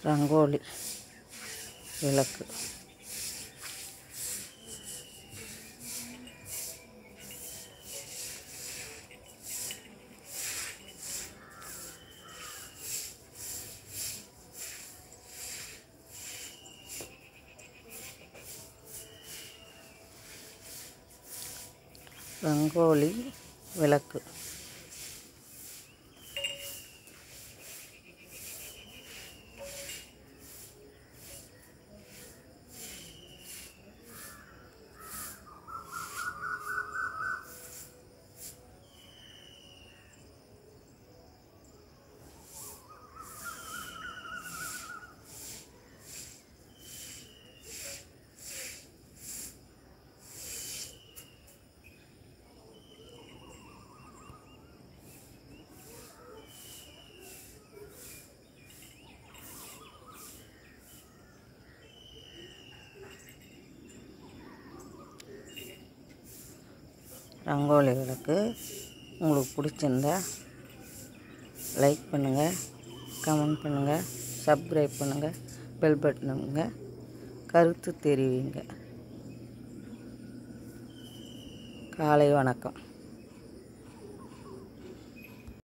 ரங்கோலி விளக்கு ரங்கோலி விளக்கு ரங்கோலி விளக்கு உங்களுக்கு பிடிச்சிருந்தா லைக் பண்ணுங்கள் கமெண்ட் பண்ணுங்கள் சப்ஸ்கிரைப் பண்ணுங்கள் பெல் பட்டனுங்க கருத்து தெரிவிங்க காலை வணக்கம்